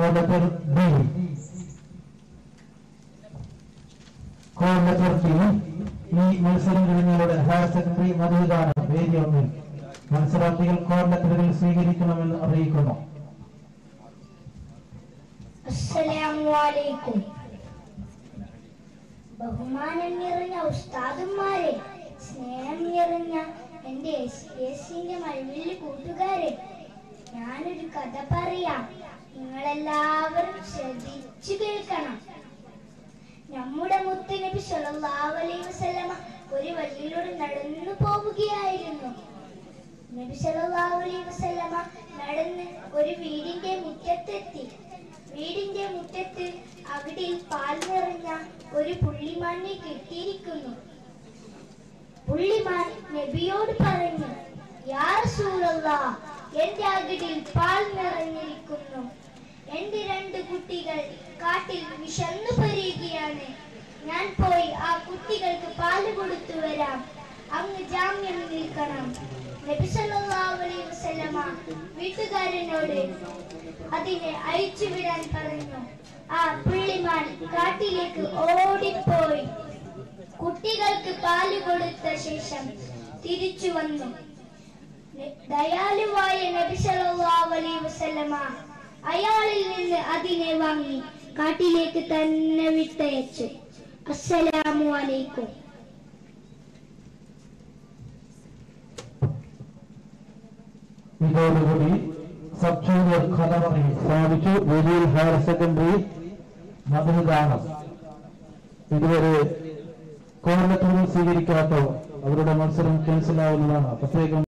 കോലത്തൂർ B കോലത്തൂർ B ഈ മത്സരം കഴിഞ്ഞാലുടൻ ഹയർ സെക്കൻഡറി മധുവിധാനം വേദി ഒന്നിൽ മത്സരാർത്ഥികൾ കോലത്തൂരിൽ സ്വീകരിക്കണമെന്ന് അറിയിക്കുന്നു അസ്സലാമലൈക്കും ബഹുമാനം നിറഞ്ഞ ഉസ്താദുമാരെ സ്നേഹം നിറഞ്ഞ എന്റെ എസ് എസിന്റെ മഴവില്ല് കൂട്ടുകാരെ ഞാനൊരു കഥ പറയാം നിങ്ങളെല്ലാവരും ശ്രദ്ധിച്ചു കേൾക്കണം നമ്മുടെ മുത്ത് നബി സല്ലല്ലാഹു അലൈഹി വസല്ലമ ഒരു വഴിയിലൂടെ നടന്നു പോവുകയായിരുന്നു നബി സല്ലല്ലാഹു അലൈഹി വസല്ലമ നടന്ന് ഒരു വീടിന്റെ മുറ്റത്തെത്തി വീടിന്റെ മുറ്റത്ത് അവിടെ പാൽ നിറഞ്ഞ ഒരു പുള്ളിമാനെ കെട്ടിയിരിക്കുന്നു പുള്ളിമാൻ നബിയോട് പറഞ്ഞു യാ റസൂലല്ലാഹ് എന്റെ അകിടിൽ പാൽ നിറഞ്ഞിരിക്കുന്നു എന്റെ രണ്ട് കുട്ടികൾ കാട്ടിൽ വിശന്നു പരിയുകയാണ് ഞാൻ പോയി ആ കുട്ടികൾക്ക് പാല് കൊടുത്തു വരാം അങ്ങ് ജാമ്യം നിൽക്കണം നബി സല്ലല്ലാഹു അലൈഹി വസല്ലമ വീട്ടുകാരനോട് അതിനെ അഴിച്ചുവിടാൻ പറഞ്ഞു ആ പുള്ളിമാൻ കാട്ടിലേക്ക് ഓടിപ്പോയി കുട്ടികൾക്ക് പാല് കൊടുത്ത ശേഷം തിരിച്ചു വന്നു ന- ദയാലുവായ നബി സല്ലല്ലാഹു അലൈഹി വസല്ലമ അയാളിൽ നിന്ന് അതിനെ വാങ്ങി കാട്ടിലേക്ക് തന്നെ വിട്ടയച്ചു അസ്സലാമു അലൈക്കും ഇതോടുകൂടി സബ് ജൂനിയർ കഥ പറയും സ്ഥാപിച്ചു വേദിയിൽ ഹയർ സെക്കൻഡറി മധുവിധാനം ഇതുവരെ കോർണറ്റൂറിൽ സ്വീകരിക്കാത്തവർ അവരുടെ മത്സരം ക്യാൻസൽ ആവുന്നതാണ് പ്രത്യേകം